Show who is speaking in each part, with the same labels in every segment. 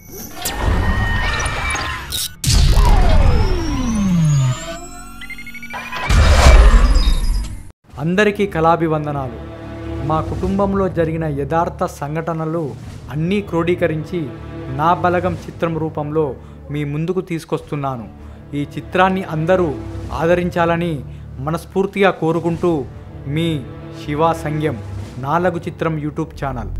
Speaker 1: అందరికీ కళాభివందనాలు మా కుటుంబంలో జరిగిన యథార్థ సంఘటనలు అన్నీ క్రోడీకరించి నా బలగం చిత్రం రూపంలో మీ ముందుకు తీసుకొస్తున్నాను ఈ చిత్రాన్ని అందరూ ఆదరించాలని మనస్ఫూర్తిగా కోరుకుంటూ మీ శివా సంఘం నాలుగు చిత్రం యూట్యూబ్ ఛానల్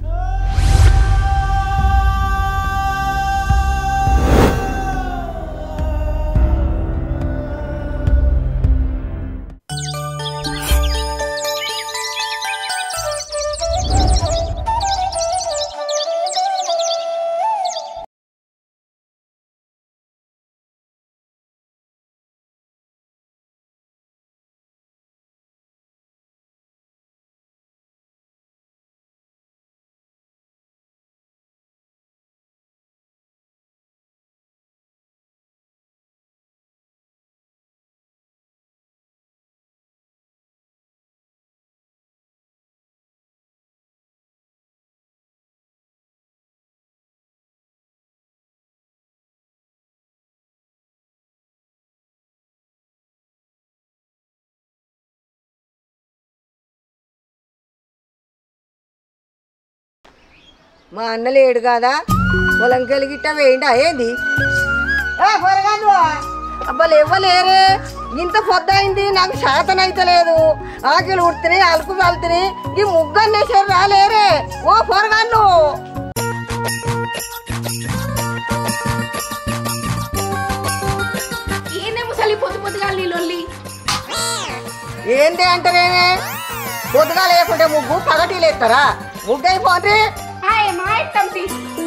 Speaker 2: మా అన్న లేడు కదా పొలం కలిగిట్ట వేయండి ఏంది ఏ, పొరగా నువ్వా? అబ్బా లేవలేరే ఇంత పొద్దయింది నాకు శాతం అయితే లేదు ఆకిలు ఉడుతున్నాయి అలుకు వెళ్తున్నాయి ఈ ముగ్గన్నేసారు రాలేరే ఓ పొరగాను
Speaker 3: ఏందే ముసలి పొద్దు పొద్దుగా నీ లొల్లి
Speaker 2: ఏంటి అంటారేమే పొద్దుగా లేకుంటే ముగ్గు పగటి లేస్తారా ముగ్గు అయిపోతే
Speaker 3: హాయ్ మా ఇట్టం తీ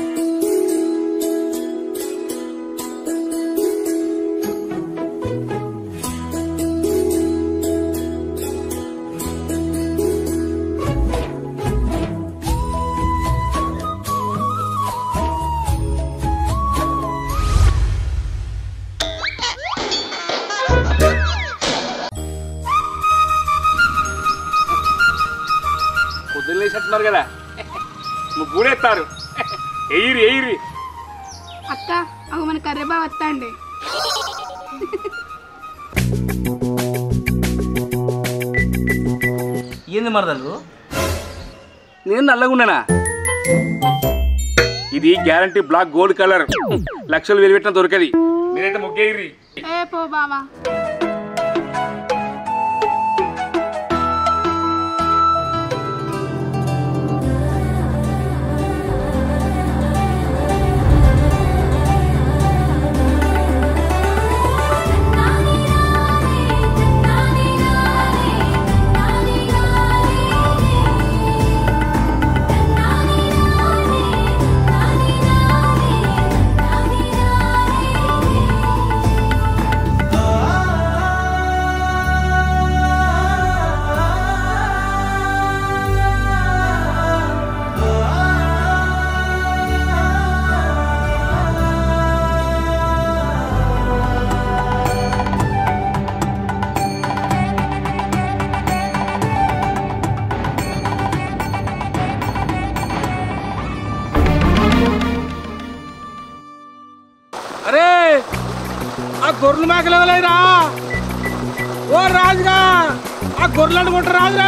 Speaker 4: పొద్దున్న లేచేస్తున్నారు కదా ముగ్గురేస్తారు ఎయిరి ఎయిరి
Speaker 3: అక్క అవి మన కర్రెబా వస్తా అండి
Speaker 5: ఏంది మరదలు
Speaker 4: నేను నల్లగున్నానా ఇది గ్యారంటీ బ్లాక్ గోల్డ్ కలర్ లక్షలు వెలిపెట్టిన దొరకది మీరైతే ముగ్గేయిరి
Speaker 3: ఏ పో బావా
Speaker 4: అరే ఆ గొర్రెలు మేకలు ఇవ్వలేదురా ఓ రాజుగా ఆ గొర్రెలు అనుకుంటా రాజురా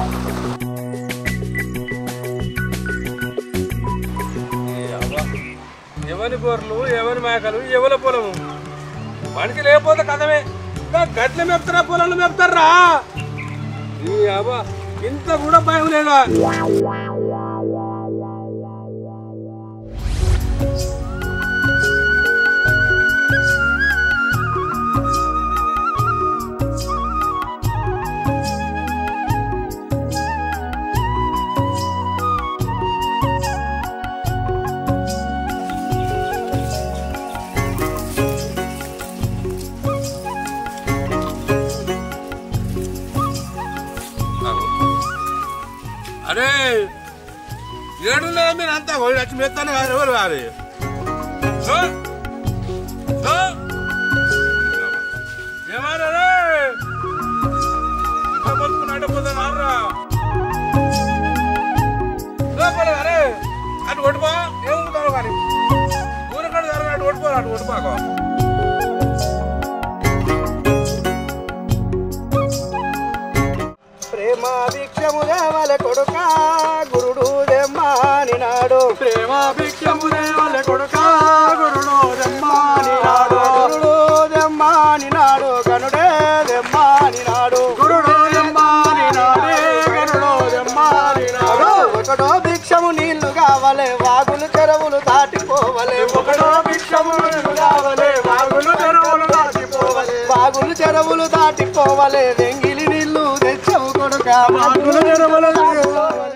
Speaker 4: ఎవరి గొర్రెలు ఎవరి మేకలు ఎవరి పొలము మనిషి లేకపోతే కథమే ఇంకా గట్ల మేపుతారా పొలాలు మేపుతారా ఈ అబ్బా ఇంత కూడా భయం లేదా అరే ఏడు మీరు అంతా వచ్చి మెత్తాను కాదు ఎవరు వారి ఏమారా బతుకున్నాడు పోతారా లోపల అరే అటు కొట్టుపా ఏముంటారు కానీ ఊరు కొట్టాలి అటు కొట్టు బాగా
Speaker 5: ప్రేమ భిక్షము దేవల కొడుక గురుడు దెమ్మాని నాడు ప్రేమ భిక్షము దేవల కొడుక గురుడు దెమ్మాని నాడు గురుడు దెమ్మాని నాడు గనుడే దెమ్మాని నాడు గురుడు దెమ్మాని నాడే గనుడు దెమ్మాని నాడు ఒకడో భిక్షము నీళ్లు కావలే వాగులు చెరువులు దాటిపోవలే ఒకడో భిక్షము నీళ్లు కావలే వాగులు చెరువులు దాటిపోవలే వాగులు చెరువులు దాటిపోవలే వెంగిలి నీళ్లు తెచ్చవు కొడుక వాగులు చెరువులు దాటిపోవలే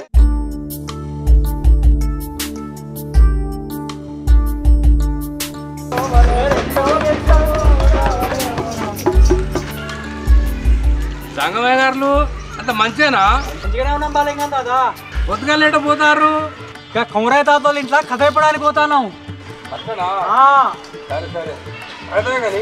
Speaker 4: సంగమయ్య గారు అంత మంచేనా
Speaker 1: మంచిగానే ఉన్నాం బాలింగం దాదా
Speaker 4: పొద్దుగా లేట పోతారు
Speaker 1: ఇక కొమరయ్య తాతోళ్ళ ఇంట్లో కథ చెప్పడానికి పోతాను
Speaker 4: అట్లనా సరే సరే అయితే కానీ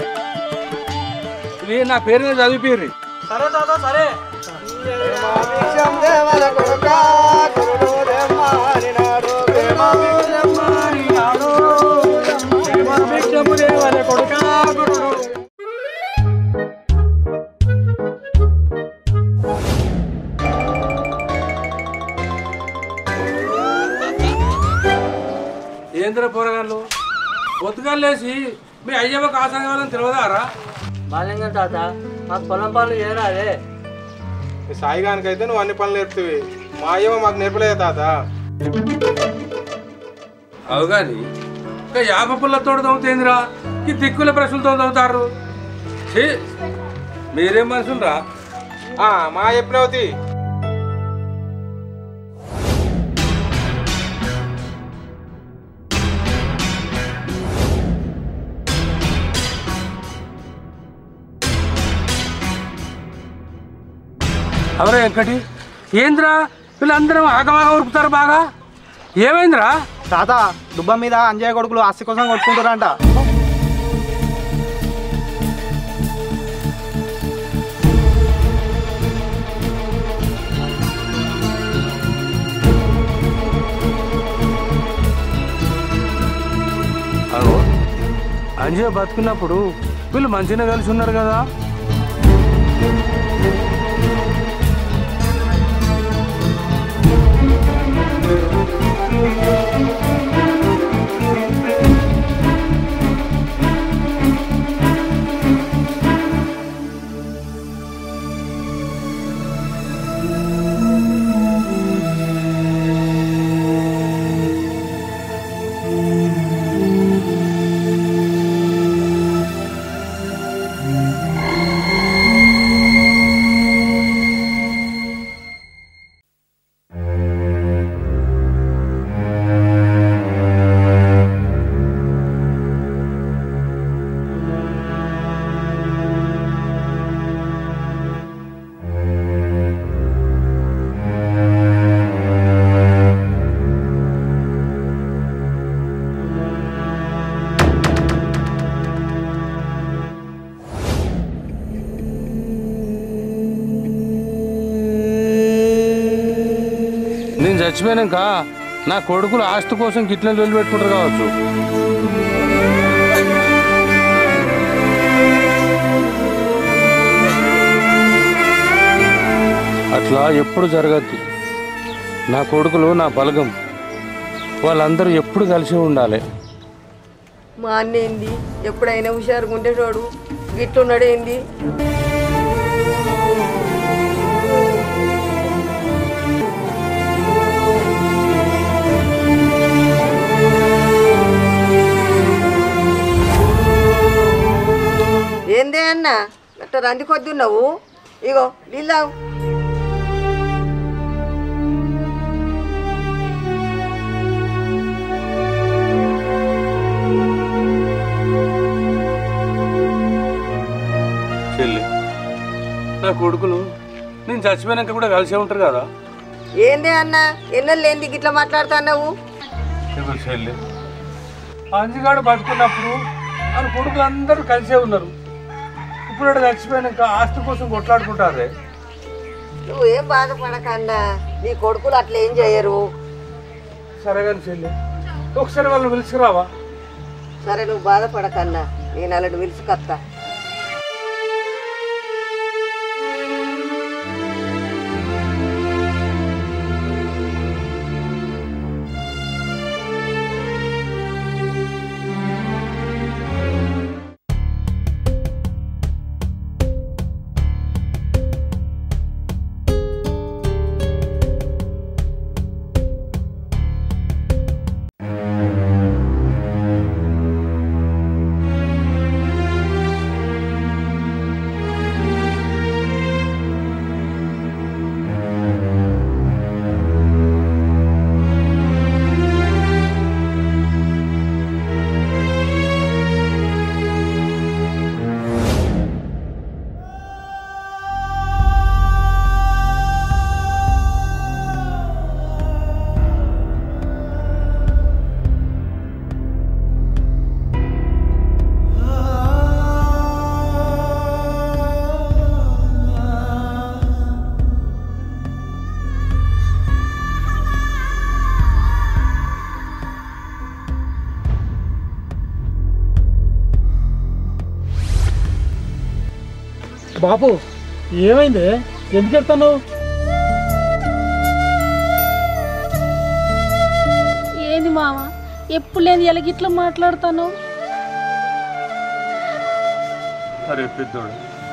Speaker 4: ఇది నా పేరు మీద చదివిపోయి
Speaker 1: సరే తాత సరే
Speaker 5: భిక్షం దేవల కొడుక గురుడు దెమ్మాని నాడు ప్రేమ భిక్షమ్మాని నాడు ప్రేమ భిక్షము దేవల కొడుక గురుడు
Speaker 4: ఏంద్ర పోరగాళ్ళు పొద్దుగా లేచి మీ అయ్యమ్మ కాసం కావాలని తెలియదారా
Speaker 1: బాలింగం తాత మాకు పొలం పనులు చేయరాదే
Speaker 6: ఈ సాయిగానికైతే నువ్వు అన్ని పనులు నేర్పుతావి మా అయ్యవ మాకు నేర్పలేదు తాత
Speaker 4: అవు కానీ ఇంకా యాప పుల్లతో తవ్వుతేందిరా ఈ దిక్కుల ప్రశ్నలతో తవ్వుతారు ఛీ, మీరేం మనుషులరా
Speaker 6: ఆ, మా చెప్పినవుతి
Speaker 4: అవరే వెంకటి ఏంద్రా వీళ్ళందరూ ఆగమాగా ఉరుకుతారు బాగా ఏమైందిరా
Speaker 5: తాత దుబ్బ మీద అంజయ్య కొడుకులు ఆస్తి కోసం కొట్టుకుంటారంట
Speaker 4: అగో అంజయ్య బతుకున్నప్పుడు వీళ్ళు మంచిగా కలిసి ఉన్నారు కదా నేను చచ్చిపోయాక నా కొడుకులు ఆస్తి కోసం గిట్ల లొల్లి పెట్టుకుంటారు కావచ్చు అట్లా ఎప్పుడు జరగద్దు నా కొడుకులు నా బలగం వాళ్ళందరూ ఎప్పుడు కలిసి ఉండాలి
Speaker 2: మా అన్న ఏంది ఎప్పుడైనా హుషారుగా ఉంటే చూడు గిట్లున్నాడు ఏంది ఏందే అన్న అట్ట రంది కొద్ది ఉన్నావు ఇగో నీళ్ళు తాగు.
Speaker 4: చెల్లి నా కొడుకులు నేను చచ్చిపోయాక కూడా కలిసే ఉంటారు కదా
Speaker 2: ఏందే అన్న ఎన్నెళ్ళు ఏంది గిట్లా మాట్లాడుతున్నావు
Speaker 4: ఇప్పుడు చెల్లి అంజిగాడు బతుకున్నప్పుడు మన కొడుకులు అందరూ కలిసే ఉన్నారు ఇప్పుడు వాడు చచ్చిపోయాక ఆస్తి కోసం కొట్లాడుకుంటారే
Speaker 2: నువ్వేం బాధపడకన్నా నీ కొడుకులు అట్లా ఏం చేయరు
Speaker 4: సరే కానీ చెల్లి ఒకసారి వాళ్ళని పిలుచుకురావా
Speaker 2: సరే నువ్వు బాధపడకన్నా నేను అలాంటి పిలుచుకొస్తా
Speaker 7: బాపు ఏమైంది ఎందుకు వెళ్తాను
Speaker 3: ఏంది మామ ఎప్పుడు లేని ఎలాగిట్లా మాట్లాడతాను
Speaker 7: అరే పెద్దోడు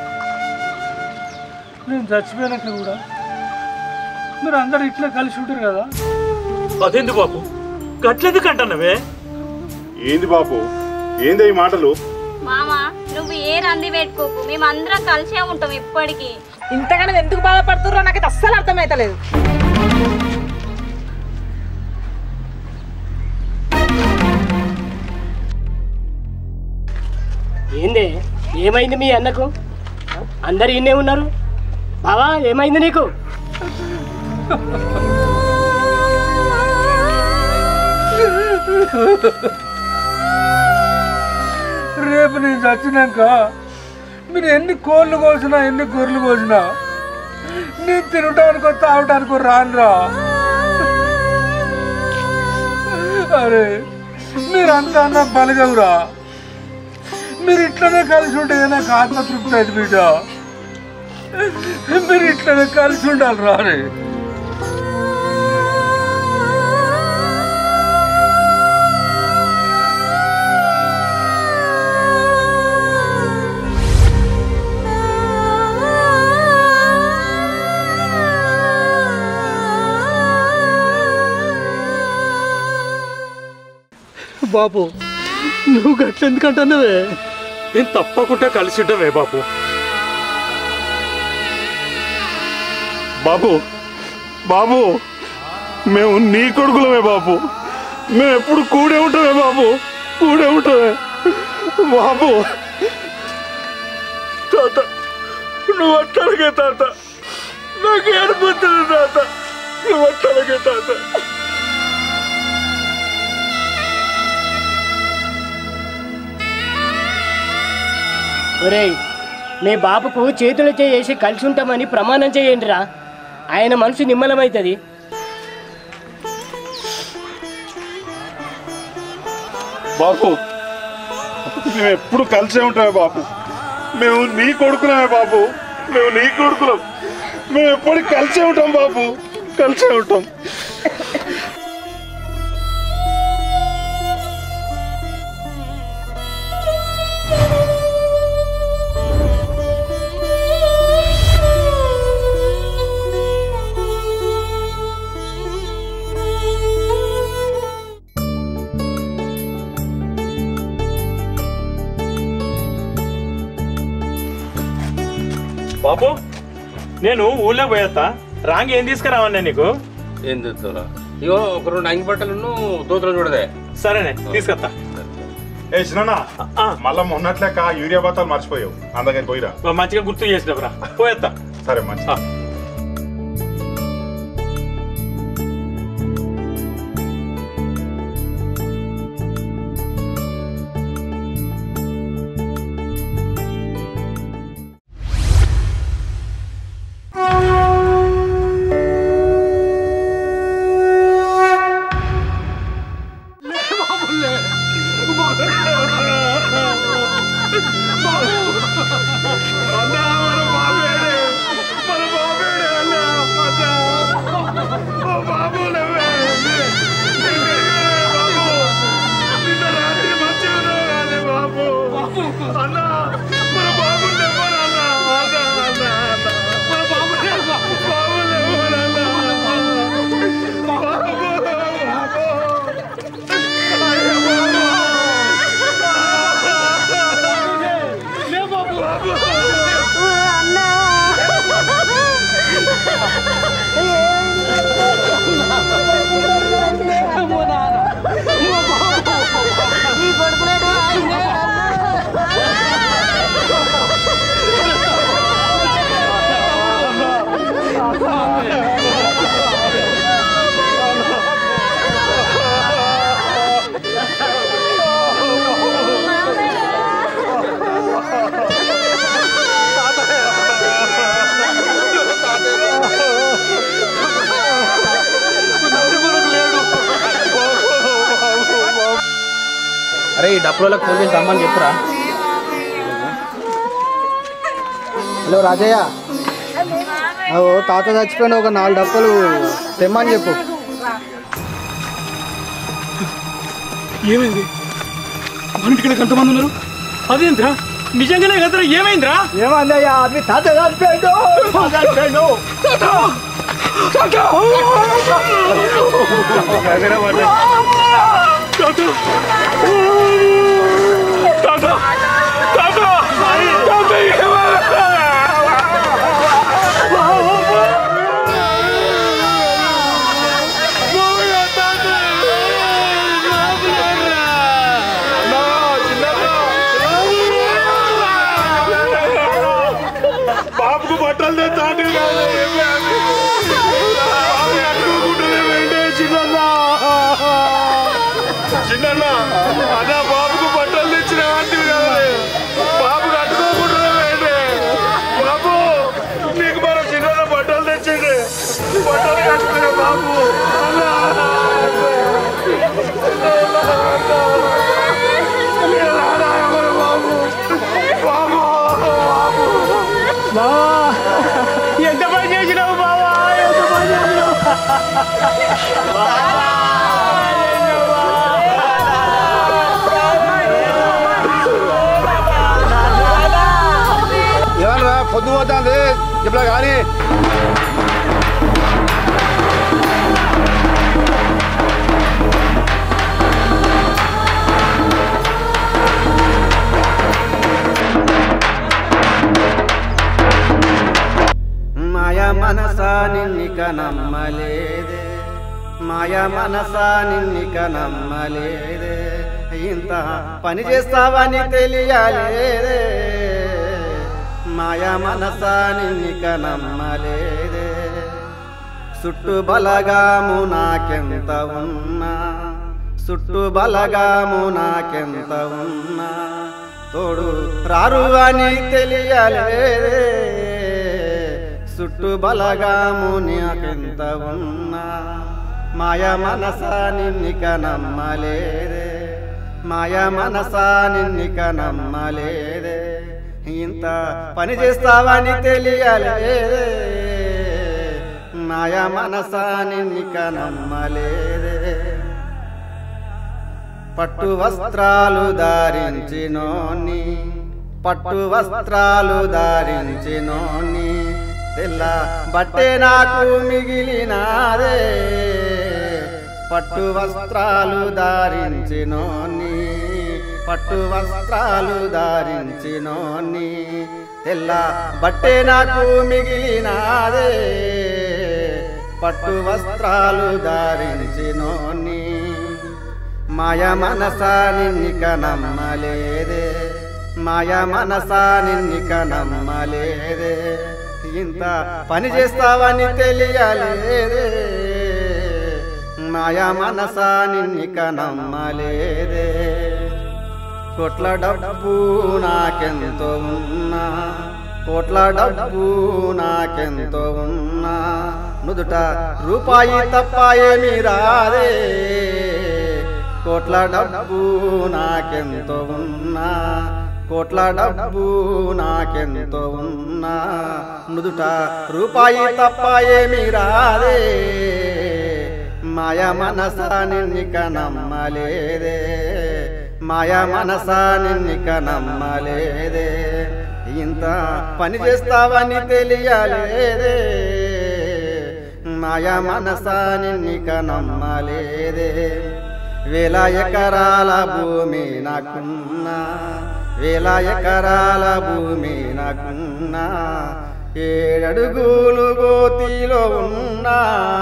Speaker 7: నేను చచ్చిపోయినాక కూడా మీరు అందరు ఇట్లా కలిసి ఉంటారు కదా అదేంది బాపు గట్లెందుకు అంటున్నావే
Speaker 8: ఏంది బాపు ఏంది ఈ మాటలు
Speaker 9: మామ నువ్వు ఏ రంది పెట్టుకోకు మేము అందరం కలిసే ఉంటాం ఎప్పటికీ
Speaker 2: ఇంతగానో ఎందుకు బాధపడుతుర్రో నాకైతే అస్సలు అర్థమైతలేదు
Speaker 10: ఏంది ఏమైంది మీ అన్నకు అందరు ఇన్నే ఉన్నారు బావా ఏమైంది నీకు
Speaker 7: రేపు నేను చచ్చినాక మీరు ఎన్ని కోళ్ళు కోసినా ఎన్ని గొర్రెలు కోసినా నేను తినటానికో తాగటానికో రానురా అరే మీరంతా అన్న బలగవురా మీరు ఇట్లనే కలిసి ఉంటే నాకు ఆత్మతృప్తి అయితే బిడ్డ మీరు ఇట్లనే కలిసి ఉండాలి రా అరే బాపు నువ్వు గట్ల ఎందుకంటున్నావే నేను తప్పకుండా కలిసి ఉంటావే బాపు
Speaker 8: బాబు బాబు మేము నీ కొడుకులమే బాబు మేము ఎప్పుడు కూడే ఉంటామే బాబు కూడే ఉంటామే బాబు
Speaker 7: తాత నువ్వు అట్టలగే తాత నాకు ఏడిపోతుంది తాత నువ్వు అట్టలగే తాత
Speaker 10: ఒరేయ్ మీ బాబుకు చేతులు చేసి కలిసి ఉంటామని ప్రమాణం చేయండి రా ఆయన మనసు నిమ్మలమవుతుంది
Speaker 8: బాబు మేము ఎప్పుడు కలిసే ఉంటామే బాబు మేము నీ కొడుకులమే బాబు మేము నీ కొడుకులం మేము ఎప్పటికి కలిసే ఉంటాం బాబు కలిసే ఉంటాం
Speaker 11: బాబు నేను ఊళ్ళో పోయేస్తా రాంగి ఏం తీసుకురావన్నా నీకు
Speaker 4: ఏం తెస్తారా ఇగో ఒక రెండు అంగి బట్టలను దోతులు చూడదే
Speaker 11: సరేనే తీసుకొస్తా
Speaker 8: ఏ చిన్న మళ్ళా మొన్నట్లేక యూరియా బత్తాలు మర్చిపోయావు అందరికి పోయిరా
Speaker 11: మంచిగా గుర్తు చేసినవరా పోయేస్తా
Speaker 8: సరే మంచి
Speaker 5: అరే ఈ డప్పులకు ఫోన్ చేసి రమ్మని చెప్పురా హలో రాజయ్య ఓ తాత చచ్చిపోయిన ఒక నాలుగు డప్పులు తెమ్మని చెప్పు
Speaker 11: ఏమైంది మన ఇంటికి ఎంతమంది ఉన్నారు అదేంద్రా నిజంగానే కదరా ఏమైందిరా
Speaker 5: ఏమందయ్యా మీ తాత చచ్చిపోయాడు చచ్చిపోయాడు
Speaker 8: బాబుకు బట్టలు తెచ్చాంటి చిన్న అదా బాబుకు బట్టలు తెచ్చిన ఆంటివి కదా బాబు కట్టుకోకుండా వేండి బాబు నీకు మన చిన్న బట్టలు తెచ్చింది బట్టలు కట్టుకునే బాబు అన్నా. ఎలా ఎవరు బాబు బాబు బాబు
Speaker 10: ఎంత పని చేసినావు బావా ఎంత పని చేసినావు
Speaker 5: ఏమన్నా పొద్దు పోతుంది ఇప్పుడు కానీ
Speaker 12: మాయ మనసా నిన్నిక నమ్మలేదే మాయ మనసా నిన్నిక నమ్మలేదే ఇంత పని చేస్తావని తెలియాలేదే మాయ మనసా నిన్నిక నమ్మలేదే చుట్టు బలగాము నాకెంత ఉన్నా చుట్టు బలగాము నాకెంత ఉన్నా తోడు రారు అని తెలియలేదే చుట్టు బలగాము నాకెంత ఉన్నా మాయ మనసా నిన్నిక నమ్మలేదే మాయ మనసా నిన్నిక నమ్మలేదే ఇంత పని చేస్తావని తెలియలేదే మాయ మనసా నిన్నిక నమ్మలేదే పట్టు వస్త్రాలు ధారించినోని పట్టు వస్త్రాలు ధారించినోని తెల్ల బట్టే నాకు మిగిలినాదే పట్టు వస్త్రాలు ధారించినోని పట్టు వస్త్రాలు ధారించినోని తెల్ల బట్టే నాకు మిగిలినాదే పట్టు వస్త్రాలు ధారించినోని మాయ మనసా నిన్నిక నమ్మలేదే మాయ మనసా నిన్నిక నమ్మలేదే ఇంత పని చేస్తావని తెలియలేదే మాయ మనసా నిన్నిక నమ్మలేదే కోట్ల డబ్బు నాకెంతో ఉన్నా కోట్ల డబ్బు నాకెంతో ఉన్నా నుదుట రూపాయి తప్ప ఏమి రాదే కోట్ల డబ్బు నాకెంతో ఉన్నా కోట్ల డబ్బు నాకెంతో ఉన్నా నుదుట రూపాయి తప్ప ఏమి రాదే మాయ మనసా నిన్నిక నమ్మలేదే మాయ మనసా నిన్నిక నమ్మలేదే ఇంత పని చేస్తావని తెలియలేదే మాయ మనసా నిన్నిక నమ్మలేదే వేల ఎకరాల భూమి నాకున్నా వేల ఎకరాల భూమి నాకున్నా ఏడడుగులు గోతిలో ఉన్నా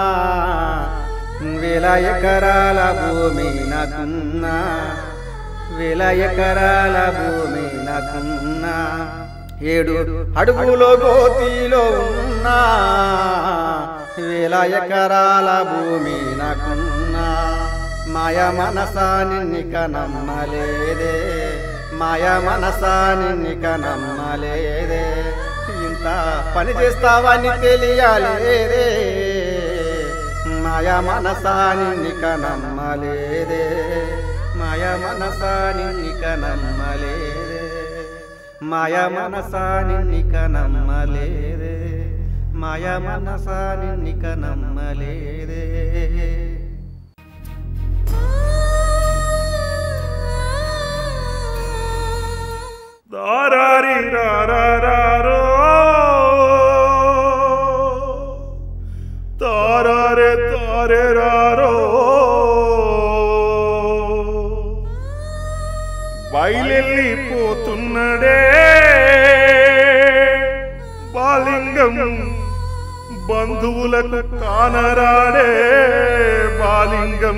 Speaker 12: వేల ఎకరాల భూమి నాకున్నా వేల ఎకరాల భూమి నాకున్నా ఏడు అడుగులో గోతిలో ఉన్నా వేల ఎకరాల భూమి నాకున్నా మాయ మనసా నిన్నిక నమ్మలేదే మాయ మనసా నిన్నిక నమ్మలేదే ఇంత పని చేస్తావని తెలియలేదే మాయ మనసా నిన్నిక నమ్మలేదే మాయ మాయ మనసా నిన్నిక నమ్మలేదే మాయ మనసా నిన్నిక నమ్మలేదే మాయ మనసా నిన్నిక నమ్మలేదే
Speaker 8: దారారి రారారో తారారే తారే రారో బయలెళ్ళిపోతున్నడే బాలింగం బంధువులకు కానరాడే బాలింగం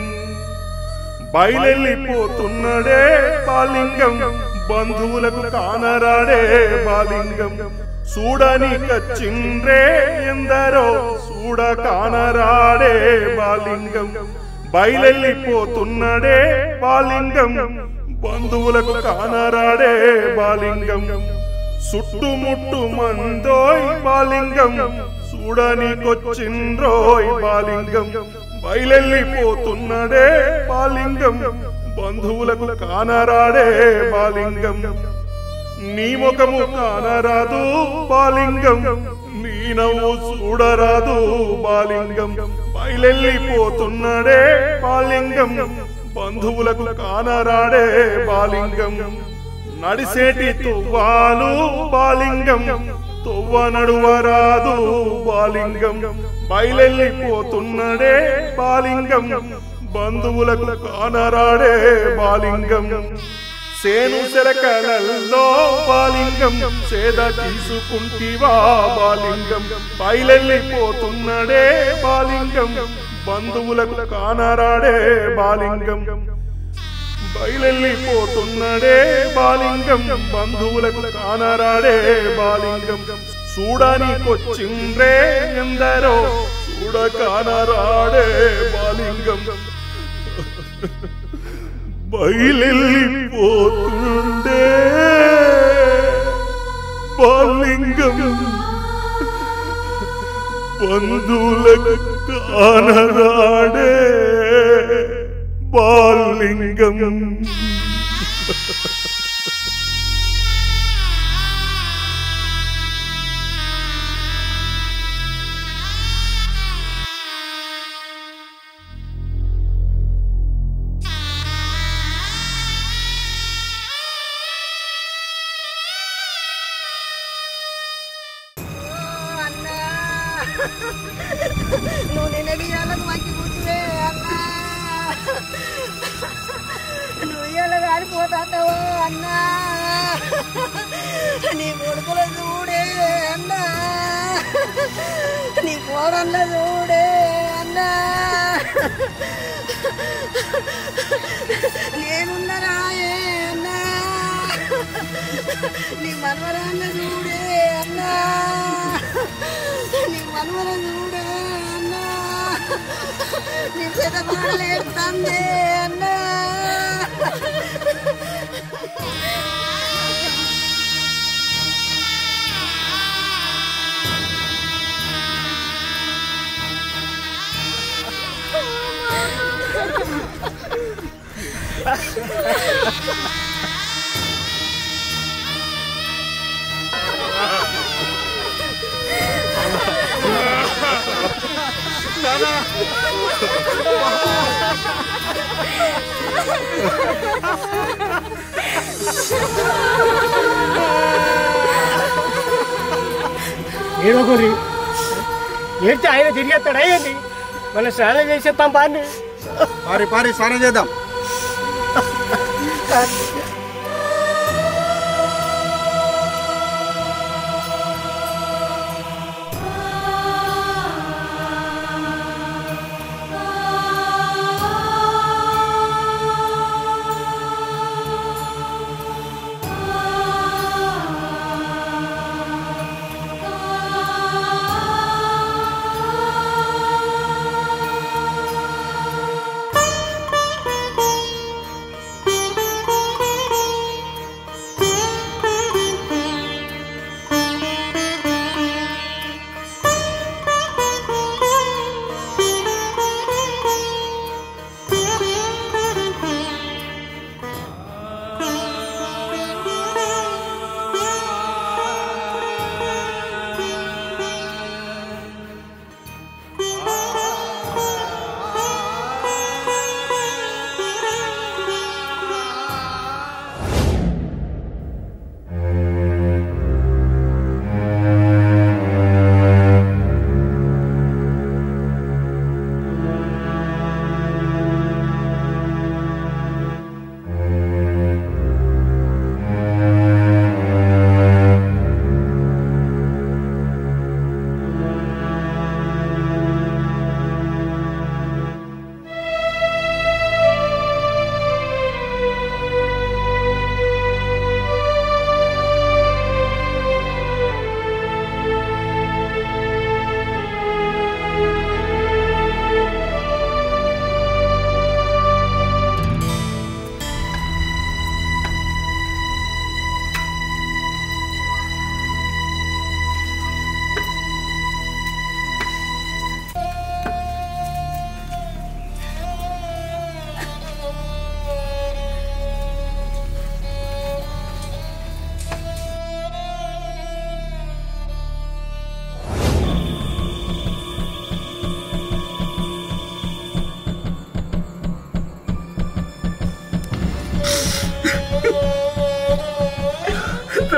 Speaker 8: బయలెళ్ళిపోతున్నడే బాలింగం బంధువులకు కానరాడే బాలింగం చూడని కచ్చిండ్రే ఎందరో చూడ కానరాడే బాలింగం బయలెళ్ళిపోతున్నడే బాలింగం బంధువులకు కానరాడే బాలింగం చుట్టుముట్టు మందోయ్ బాలింగం చూడనికొచ్చిండ్రోయ్ బాలింగం బయలెళ్ళిపోతున్నడే బాలింగం బంధువులకు కానరాడే బాలింగం నీ ముఖము కానరాదు బాలింగం నీ నవ్వు చూడరాదు బాలింగం బయలెళ్ళిపోతున్నడే బాలింగం బంధువులకు కానరాడే బాలింగం నడిసేటి తువ్వాలు బాలింగం తువ్వ నడువరాదు బాలింగం బయలెళ్ళిపోతున్నడే బాలింగం బంధువులకు కానరాడే బాలింగం సేను సెరకలలో బాలింగం సేద తీసుకుంటివా బాలింగం బయలెళ్ళిపోతున్నడే బాలింగం బంధువులకు కానరాడే బాలింగం బయలెళ్ళిపోతున్నడే బాలింగం బంధువులకు కానరాడే బాలింగం చూడనికొచ్చిండ్రే ఎందరో చూడ కానరాడే బాలింగం బయలెళ్ళిపోతుండే బాలింగం బంధువులకు కానరాడే బాలింగం
Speaker 2: నువ్వు నిన్నడియాలకు మంచి కూర్చునే అన్నా నువ్వు ఇయ్యాల కాలిపోతావు అన్నా నీ కొడుకుల చూడే అన్నా నీ కోడళ్ళ చూడే అన్నా నేనున్నరాయే అన్నా నీ మనవరాన్న చూడే అన్నా నీ మనవర చూడే అన్నా నీ పెద్ద పాడలేస్తాందే అన్నా
Speaker 10: ఏడో కొరి ఏంటి ఆయన తిరిగేస్తాడా ఏంటి మన స్నానం చేసేస్తాం పాన్ని
Speaker 12: పారి పారి స్నానం చేద్దాం
Speaker 13: ఆ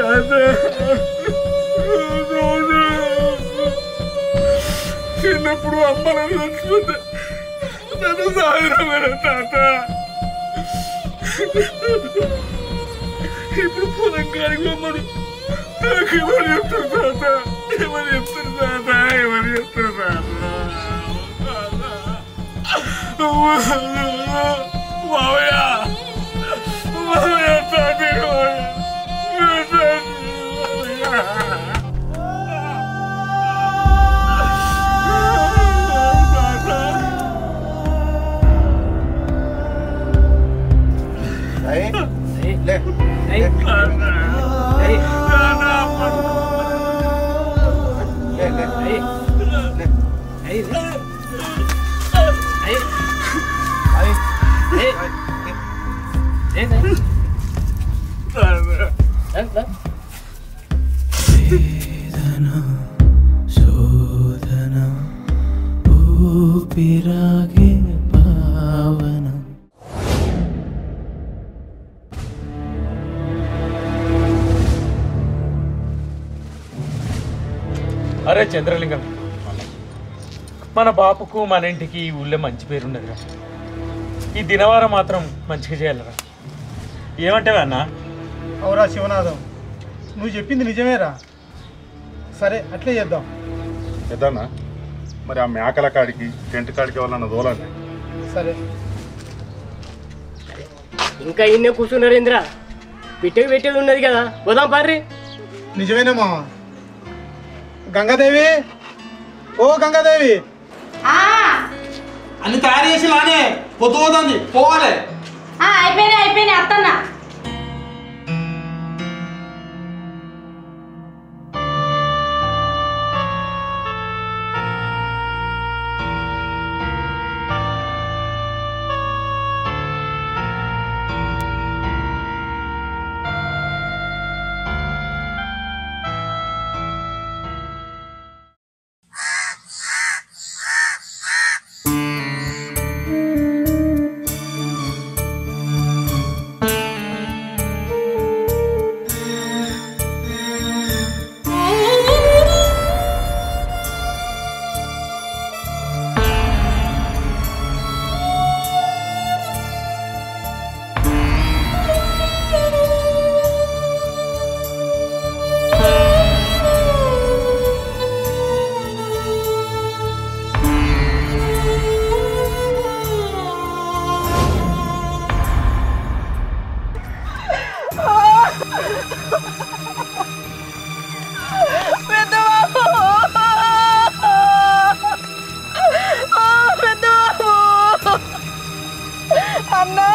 Speaker 7: చిన్నప్పుడు అమ్మ నన్ను చచ్చిపోతే నన్ను సాగిరమైన తాత ఇప్పుడు పొలం కాడికి పోమను నాకు ఎవరు చెప్తారు తాత ఎవరు చెప్తారు తాత ఎవరు చెప్తారు తాత మావయ్య మావయ్య తాత
Speaker 13: శోధన ఊపిరాగే పావన
Speaker 11: అరే చంద్రలింగం మన బాపుకు మన ఇంటికి ఈ ఊళ్ళో మంచి పేరున్నదిరా ఈ దినవారం మాత్రం మంచిగా చేయాలరా ఏమంటావా అన్న
Speaker 5: అవురా శివనాథం నువ్వు చెప్పింది నిజమేరా సరే అట్లే చేద్దాం
Speaker 8: పెద్దన్నా మరి ఆ మేకల కాడికి టెంట్ కాడికి ఎవరన్నా దోలండి
Speaker 5: సరే
Speaker 10: ఇంకా ఇన్నే కూర్చున్నారు ఇంద్ర పిట్టకి పెట్టేది ఉన్నది కదా పోదాం పార్రి
Speaker 5: నిజమేనా మామ గంగాదేవి ఓ గంగాదేవి
Speaker 12: అన్ని తయారు చేసి లానే పొద్దు పోతుంది పోవాలి
Speaker 9: అయిపోయినాయి అయిపోయినాయి అత్తన్న
Speaker 2: అన్నా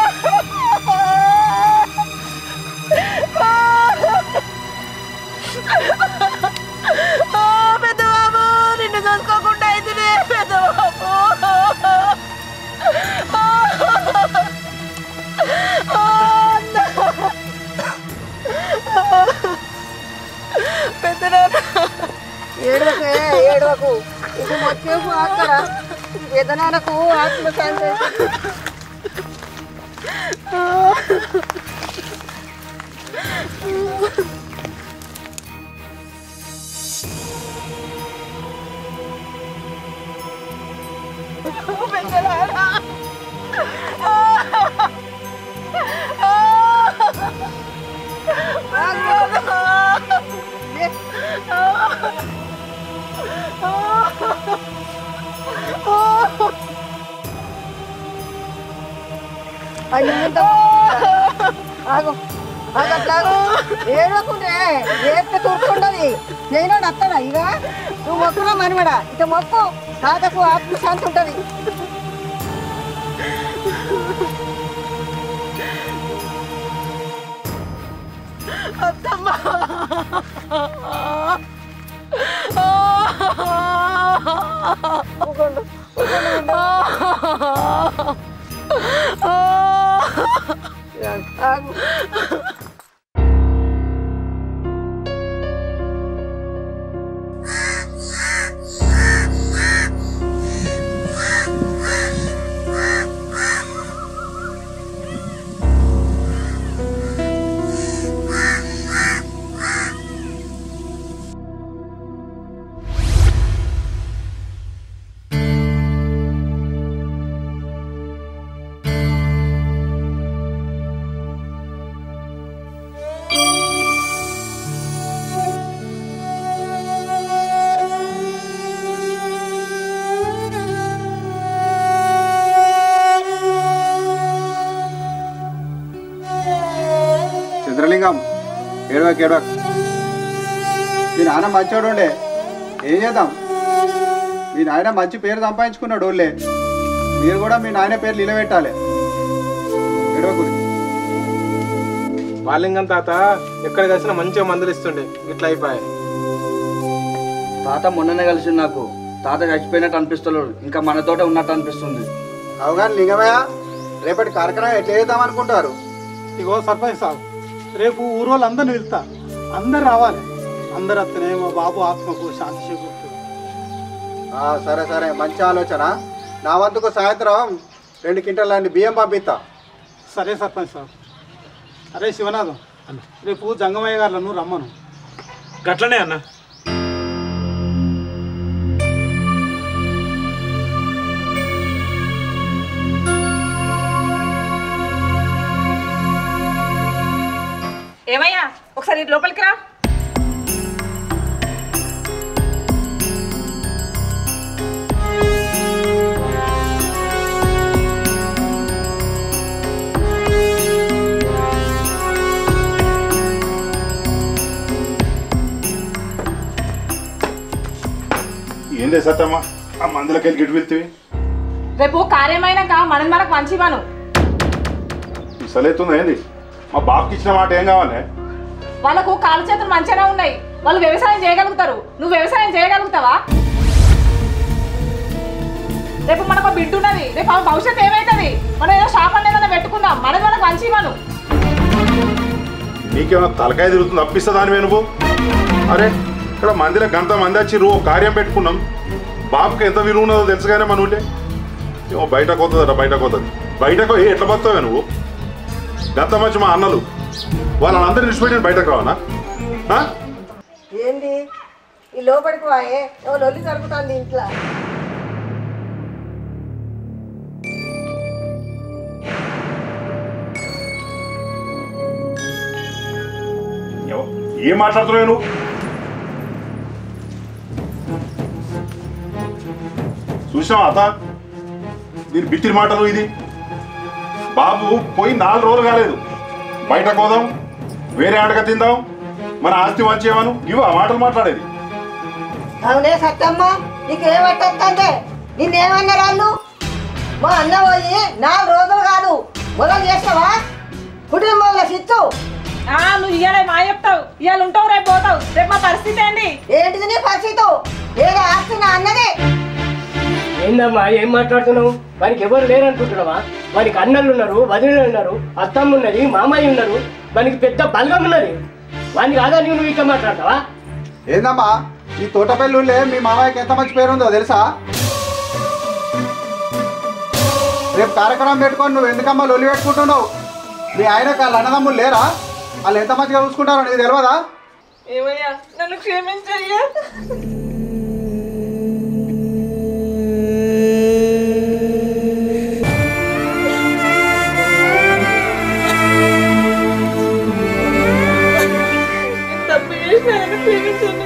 Speaker 2: పెద్ద బాబు నిన్ను చూసుకోకుండా అయితే పెద్ద బాబు పెద్ద ఏడవకే ఏడవకు ఇది మొక్కేపు అక్కడ పెద్దనాన్నకు ఆత్మశాంతి అయ్యిందో ఆగు ఆగు అట్లా ఆగు. ఏడవకుంటే ఏస్తే తూర్చుండదు నేను అత్తడా ఇక నువ్వు మొక్కురా మనమడా ఇక మొక్కు తాతకు ఆత్మశాంతి ఉంటుంది అత్తమ్మా ఊగండు, ఊగండు, ఊగండు. ఆగు.
Speaker 5: చంద్రలింగం ఏడవక్ ఏడవక్ మీ నాన్న మంచోడు ఉండే ఏం చేద్దాం మీ నాయన మంచి పేరు సంపాదించుకున్నాడు ఓళ్ళే మీరు కూడా మీ నాయన పేరు నిలబెట్టాలి ఏడవకు
Speaker 6: బాలింగం తాత ఎక్కడ కలిసినా మంచిగా మందులు ఇస్తుండే ఇట్లా అయిపోయాయి
Speaker 14: తాత మొన్ననే కలిసి నాకు తాత చచ్చిపోయినట్టు అనిపిస్తలేడు ఇంకా మనతోటే ఉన్నట్టు అనిపిస్తుంది
Speaker 5: అవగానే లింగమయ్య రేపటి కార్యక్రమం ఎట్లా చేద్దాం అనుకుంటారు
Speaker 12: ఇగో సర్పంచ్ సాబ్ రేపు ఊరోళ్ళు అందరిని పిలుస్తా అందరు రావాలి అందరు వస్తేనే మా బాబు ఆత్మకు శాంతి చేకూరుతుంది
Speaker 5: ఆ, సరే సరే మంచి ఆలోచన నా వంతుకు సాయంత్రం రెండు క్వింటల్ బియ్యం పంపిస్తా
Speaker 12: సరే సర్పంచ్ సాబ్ అరే శివనాథం రేపు జంగమయ్య గారులను రమ్మను
Speaker 11: గట్లనే అన్న
Speaker 15: ఏమయ్యా ఒకసారి ఇటు లోపలికి రా
Speaker 8: ఏందే సత్తమ్మ ఆ మందులకి వెళ్ళి గిట్టు వెళ్తే
Speaker 15: రేపు కార్యమైనాక మనది మనకు మంచి ఇవ్వను
Speaker 8: సలేతుందా ఏంది మా బాబుకి ఇచ్చిన మాట ఏం కావాలి
Speaker 15: వాళ్ళకు కాలు చేతులు మంచిగానే ఉన్నాయి వాళ్ళు వ్యవసాయం చేయగలుగుతారు నువ్వు వ్యవసాయం చేయగలుగుతావా రేపు మనకు ఒక బిడ్డ ఉన్నది రేపు ఆమె భవిష్యత్తు ఏమైతుంది మనం ఏదో షాప్ అనేది ఏదైనా పెట్టుకుందాం మనది మనకు మంచి ఇవ్వను
Speaker 8: నీకేమైనా తలకాయ తిరుగుతుంది అప్పిస్తా దానివే నువ్వు అరే ఇక్కడ మందిలో గంత మంది వచ్చి రూ కార్యం పెట్టుకున్నాం బాబుకి ఎంత విలువ ఉన్నదో తెలుసు కానీ మన ఊళ్ళే ఏమో బయటకు పోతుందట బయటకు పోతుంది బయటకు ఏ ఎట్లా పోతావే నువ్వు గంత మంచి మా అన్నలు వాళ్ళందరూ నిలిచిపెట్టి బయటకు రావనా ఆ?
Speaker 2: ఏంది ఈ లోపలికి వాయే ఏవో లొల్లి జరుగుతుంది ఇంట్లో
Speaker 8: ఎవ- ఏం మాట్లాడుతున్నావు నువ్వు చూసినావా అత దీని బిత్తిరి మాటలు ఇది బాబు పోయి నాలుగు రోజులు కాలేదు బయట పోదాం వేరే ఆటగా తిందాం మన ఆస్తి మంచేమను ఇవి ఆ మాటలు మాట్లాడేది
Speaker 2: అవునే సత్తమ్మ నీకేమట్టంటే నిన్నేమన్నారు వాళ్ళు మా అన్న పోయి నాలుగు రోజులు కాదు మొదలు చేస్తావా కుటుంబంలో చిత్తు
Speaker 15: ఆ, నువ్వు ఇవాళ మా చెప్తావు ఇవాళ ఉంటావు రేపు పోతావు రేపు మా పరిస్థితి ఏంటి
Speaker 2: ఏంటిది నీ పరిస్థితి ఏదో ఆస్తి నా అన్నది
Speaker 10: ఏందమ్మా ఏం మాట్లాడుతున్నావు వానికి ఎవరు లేరు అనుకుంటున్నావా వానికి అన్నలు ఉన్నారు వదినలు ఉన్నారు అత్తమ్మ ఉన్నది మామయ్య ఉన్నారు వానికి పెద్ద బలగం ఉన్నది వానికి కాదా నువ్వు నువ్వు ఇక్కడ మాట్లాడతావా
Speaker 5: ఏందమ్మా ఈ తోటపల్లి మీ మామయ్యకి ఎంత మంచి పేరు ఉందో తెలుసా రేపు కార్యక్రమం పెట్టుకొని నువ్వు ఎందుకమ్మా లొల్లి పెట్టుకుంటున్నావు మీ ఆయనకు వాళ్ళ అన్నదమ్ములు లేరా వాళ్ళు ఎంత మంచిగా చూసుకుంటారో నీకు తెలియదా
Speaker 15: ఏమయ్యా నన్ను క్షమించయ్యా తప్పు చేసినా క్షమించండి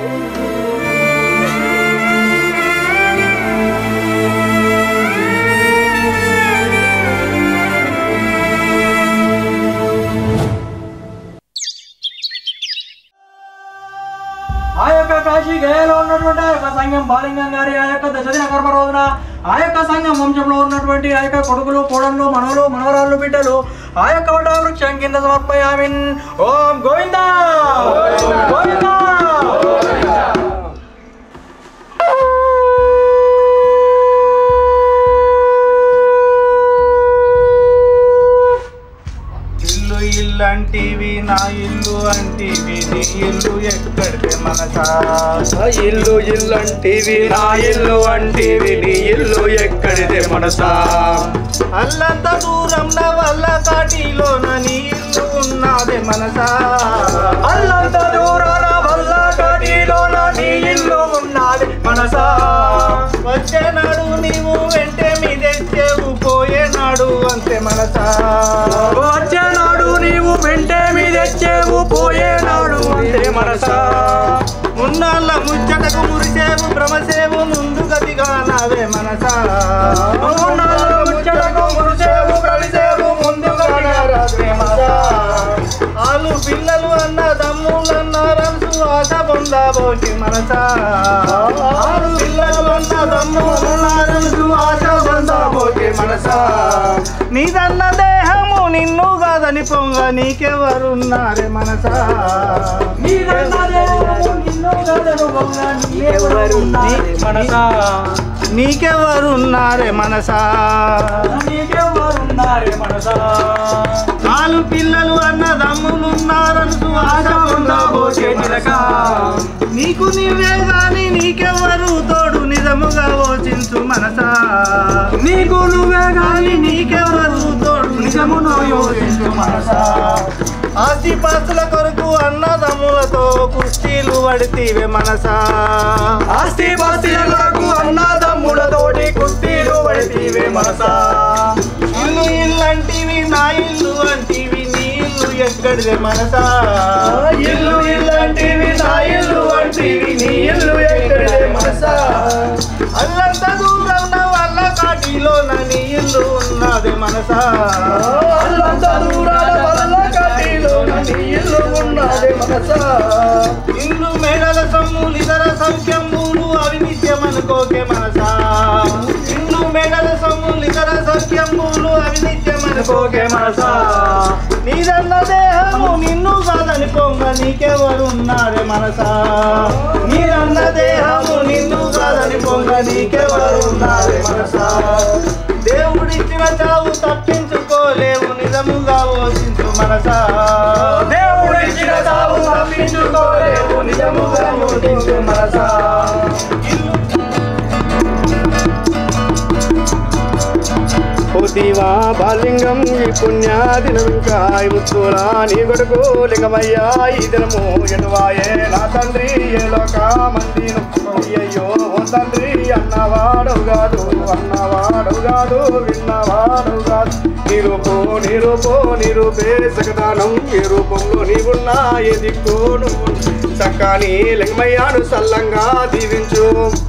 Speaker 16: ఆ యొక్క కాశీ గయలో ఉన్నటువంటి ఆ యొక్క సంఘం బాలింగం గారి ఆ యొక్క దశదిన కర్మ రోజున ఆ యొక్క సంఘం వంశంలో ఉన్నటువంటి ఆ యొక్క కొడుకులు కోడళ్ళు మనవలు మనవరాళ్ళు బిడ్డలు ఆ యొక్క వట వృక్షం కింద సమర్పయామిన్ ఓం గోవిందా గోవిందా
Speaker 5: ఇల్లు ఇల్లు అంటివి నా ఇల్లు అంటివి నీ ఇల్లు ఎక్కడితే మనసా
Speaker 16: ఇల్లు ఇల్లు అంటివి నా ఇల్లు అంటివి నీ ఇల్లు ఎక్కడిదే మనసా
Speaker 5: అల్లంత దూరం వల్ల కాటిలోన నీ ఇల్లు ఉన్నదే మనసా
Speaker 16: అల్లంత దూరాన వల్ల కాటిలోన నీ ఇల్లు ఉన్నది మనసా
Speaker 5: వచ్చేనాడు నీవు వెంటే మీ తెచ్చేవు పోయేనాడు అంతే మనసా
Speaker 16: వచ్చేనాడు నీవు వెంటే మీ తెచ్చేవు పోయేనాడు అంతే మనసా
Speaker 5: మున్నాళ్ళ ముచ్చటకు మురిసేవు భ్రమసేవు ముందు గతిగా నావే మనసా
Speaker 16: మున్నాళ్ళ ముచ్చటకు మురిసేవు భ్రమసేవు ముందు గతిగా
Speaker 5: రావే మనసా ఆలు పిల్ల పొందబోకి మనసా ఆరు పిల్లలు అన్న దమ్మున్నారనుసు ఆశ పొందబోకి మనసా నీదన్న దేహము నిన్ను కాదని పొంగ నీకెవరున్నారే మనసా నీదన్న దేహము నిన్ను కాదని పొంగ నీకెవరున్నారే మనసా నీకెవరున్నారే మనసా నీకెవరున్నారే మనసా నాలు పిల్లలు అన్న దమ్ములున్నారనుసు ఆశ పొందబోకే చిలక నీకు నీవే గాని నీకెవ్వరు తోడు నిజముగా ఓచించు మనసా నీకు నువ్వే గాని నీకెవ్వరు తోడు నిజమును యోచించు మనసా ఆస్తి పాస్తుల కొరకు అన్నదమ్ములతో కుస్తీలు పడితీవే మనసా ఆస్తి పాస్తుల కొరకు అన్నదమ్ములతోటి కుస్తీలు పడితీవే మనసా ఇల్లు ఇల్లంటివి నా ఇల్లు అంటివి నీ ఇల్లు ఎక్కడిదే మనసా ఇల్లు ఇల్లంటివి నా ఇల్లు అంటివి నీ ఇల్లు ఎక్కడిదే మనసా అల్లంత దూరం నా వల్ల కాటిలో నా నీ ఇల్లు ఉన్నదే మనసా అల్లంత దూరాల వల్ల కాటిలో నా నీ ఇల్లు ఉన్నదే మనసా ఇల్లు మేడల సమ్ములు ఇతర సంఖ్యములు అవి నిత్యమనుకోకే మనసా ఇల్లు మేడల సమ్ములు ఇతర సంఖ్యములు అవి నిత్యమనుకోకే మనసా నీదన్న దేహము నిన్ను కాదని పొంగ నీకెవరున్నారే మనసా నీదన్న దేహము నిన్ను కాదని పొంగ నీకెవరున్నారే మనసా దేవుడిచ్చిన చావు తప్పించుకోలేవు నిజముగా ఓసించు మనసా దేవుడిచ్చిన చావు తప్పించుకోలేవు నిజముగా ఓసించు మనసా పోతీవా బాలింగం ఈ పుణ్యాదినం ఇంకా ముత్తులా నీ కొడుకు లింగమయ్యా ఈ దినము ఎటువాయే నా తండ్రి ఏ లోక మందిను అయ్యయ్యో ఓ తండ్రి అన్నవాడు కాదు అన్నవాడు కాదు విన్నవాడు కాదు నీ రూపు నీ రూపు నీ రూపే సగదానం ఏ రూపంలో నీవున్నా ఏ దిక్కు నువ్వు చక్కని లింగమయ్యాను సల్లంగా దీవించు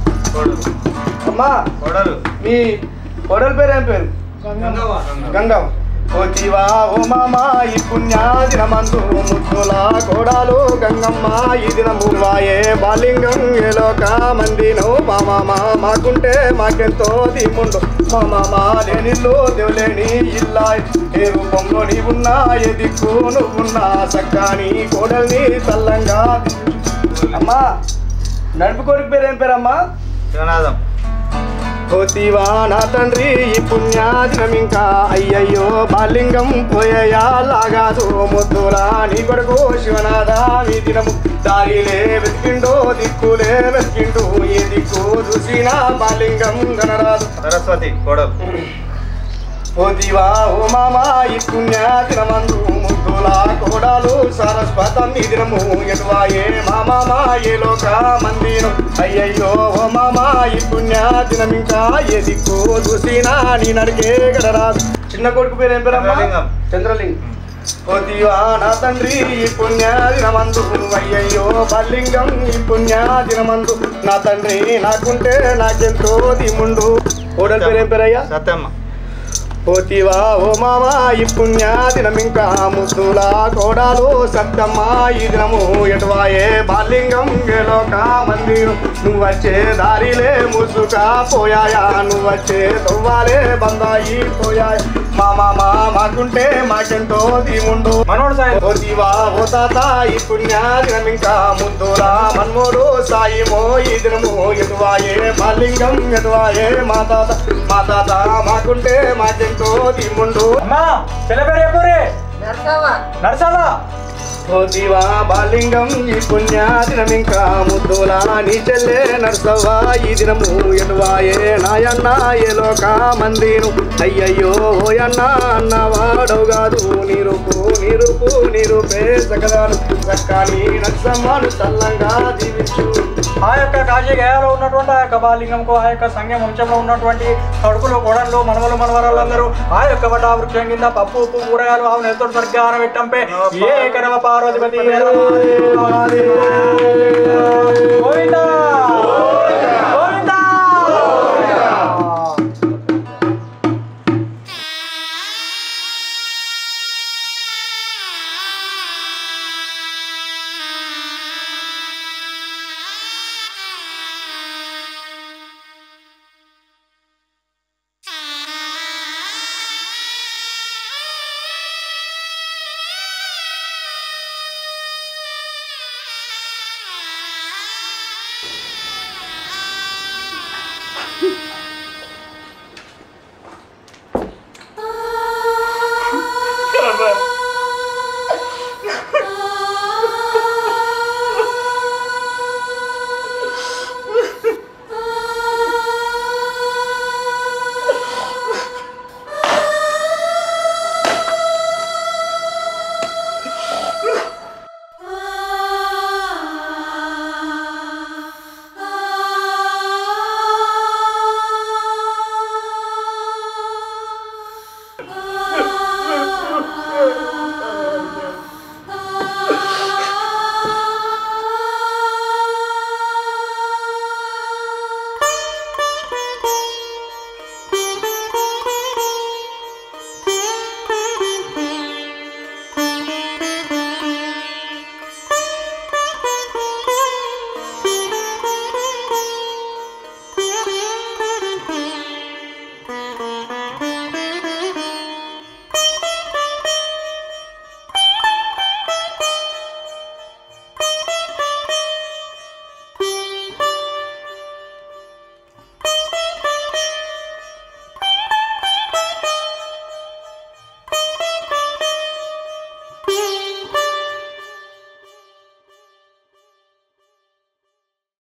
Speaker 5: అమ్మా కొడలు మీ కొడల పేరు ఏం పేరు గంగవ్వ పోతీవా ఓ మామ ఈ పుణ్యాదినమందు ముద్దుల కోడాలు గంగమ్మ ఈ దినము వాయే బాలింగం ఏ లోక మందిను మా మామ మాకుంటే మాకెంతో దిమ్ముండు మా మామ లేనిల్లు దేవులేని ఇల్లా ఏ రూపంలో నీవున్నా ఏ దిక్కు నువ్వున్నా సక్కాని కోడల్ని చల్లంగా అమ్మా నడుపు కొడుకు పేరు ఏం పేరమ్మా శివనాథం పోతీవా నా తండ్రి ఈ పుణ్యాదినం ఇంకా అయ్యయ్యో బాలింగం పోయయా లాగాదు ముద్దులా నీ కొడుకు శివనాథ ఈ దినము దారిలే వెతికిండో దిక్కులే వెతికిండు ఏ దిక్కు చూసినా బాలింగం గనరాదు సరస్వతి కొడలు పోతీవా ఓ మామ ఈ పుణ్యాదినమందు ముద్దుల కోడాలు సరస్వతం ఈ దినము ఎటువాయే మా మామ ఏ లోక మందిరం అయ్యయ్యో ఓ మామ ఈ పుణ్యాదినం ఇంకా ఏ దిక్కు చూసినా నీ నడికే గడరాదు చిన్న కొడుకు పేరు ఏం పేరమ్మా చంద్రలింగం పోతీవా నా తండ్రి ఈ పుణ్యాదినమందు అయ్యయ్యో బల్లింగం ఈ పుణ్యాదినమందు నా తండ్రి నాకుంటే నాకెంతో దిముండు కోడల పేరు ఏం పేరయ్యా సత్యమ్మ పోతీవా ఓ మామ ఈ పుణ్యాదినం ఇంకా ముద్దుల కోడాలు సత్తమ్మ ఈ దినము ఎటువాయే బాలింగం గేలోక మందిరం నువ్వు వచ్చే దారిలే ముసుకా పోయాయా నువ్వు వచ్చే తవ్వాలే బందాయి పోయాయి మా మామ మాకుంటే మాకెంతో దీముండు మనోడు సాయి పోతీవా ఓ తాత ఈ పుణ్యాదినం ఇంకా ముద్దుల మన్మోడు సాయిమో ఈ దినము ఎటువాయే బాలింగం ఎటువాయే మా తాత మా తాత మాకుంటే మాకెంతో దిమ్ముండు అమ్మా చెల్లపేరు ఎప్పుడే నరసాలా పోతీవా బాలింగం ఈ పుణ్యాదినం ఇంకా ముద్దులా నీ చెల్లె నర్సవ్వా ఈ దినము ఎటువాయే నాయన్న ఏ లోక మందిను అయ్యయ్యో ఓయన్న అన్నవాడవు కాదు నీ రూపు నీ రూపు నీ రూపే సకదాలు చక్కని నర్సమ్మను చల్లంగా దీవించు
Speaker 16: ఆ యొక్క కాశీ గయాలో ఉన్నటువంటి ఆ యొక్క బాలింగంకు ఆ యొక్క సంఘం వంశంలో ఉన్నటువంటి కడుపులు కోడళ్ళు మనవలు మనవరాళ్ళందరూ ఆ యొక్క వటా వృక్షం కింద పప్పు ఉప్పు కూరగాయలు ఆవు నెలతో స్వర్గాన పెట్టంపే ఏ కరవ పార్వతిపతి గోవిందా